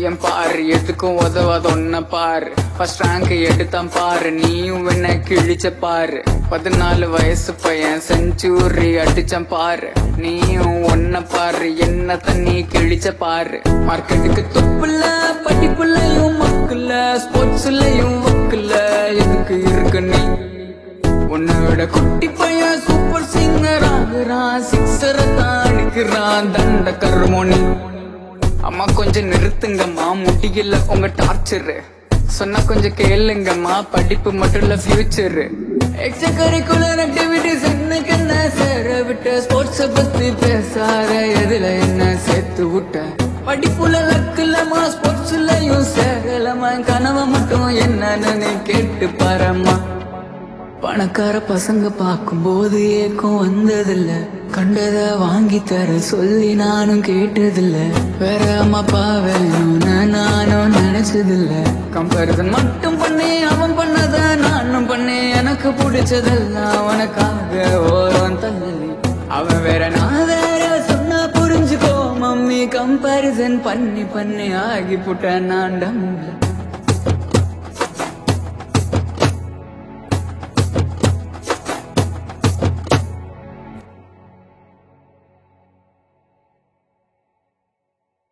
பையன் பாரு எதுக்கும் உதவாத ஒன்ன பாரு ஃபர்ஸ்ட் ரேங்க் எடுத்தான் பாரு நீயும் என்ன கிழிச்ச பாரு பதினாலு வயசு பையன் செஞ்சுரி அடிச்சான் பாரு நீயும் ஒன்ன பாரு என்ன தண்ணி கிழிச்ச பாரு மார்க்கெட்டுக்கு தொப்புல படிப்புலயும் மக்குல ஸ்போர்ட்ஸ்லயும் வக்குல எதுக்கு இருக்கு நீ உன்னை விட குட்டி பையன் சூப்பர் சிங்கர் ஆகுறான் சிக்ஸரை தான் அடிக்கிறான் தண்ட கருமோனி அம்மா கொஞ்சம் நிறுத்துங்கம்மா முடியல உங்க டார்ச்சரு சொன்னா கொஞ்சம் கேளுங்கம்மா படிப்பு மட்டும் இல்ல ஃபியூச்சர் எக்ஸ்ட்ரா கரிக்குலர் ஆக்டிவிட்டிஸ் எனக்கு என்ன சேர விட்ட ஸ்போர்ட்ஸ் பத்தி பேசாத எதுல என்ன சேர்த்து விட்ட படிப்புல லக்குலமா ஸ்போர்ட்ஸ்லயும் சேரலமா கனவை மட்டும் என்னன்னு கேட்டு பாரம்மா பணக்கார பசங்க பார்க்கும்போது ஏக்கம் வந்ததில்ல கண்டத வாங்கி தர சொல்லி நானும் கேட்டதில்ல வேற அம்மா அப்பா வேணும்னு நானும் நினைச்சதில்ல கம்பேரிசன் மட்டும் பண்ணி அவன் பண்ணத நானும் பண்ணி எனக்கு பிடிச்சதெல்லாம் அவனுக்காக ஓரம் தள்ளி அவன் வேற நான் வேற சொன்னா புரிஞ்சுக்கோ மம்மி கம்பேரிசன் பண்ணி பண்ணி ஆகி புட்ட நான் டம்ல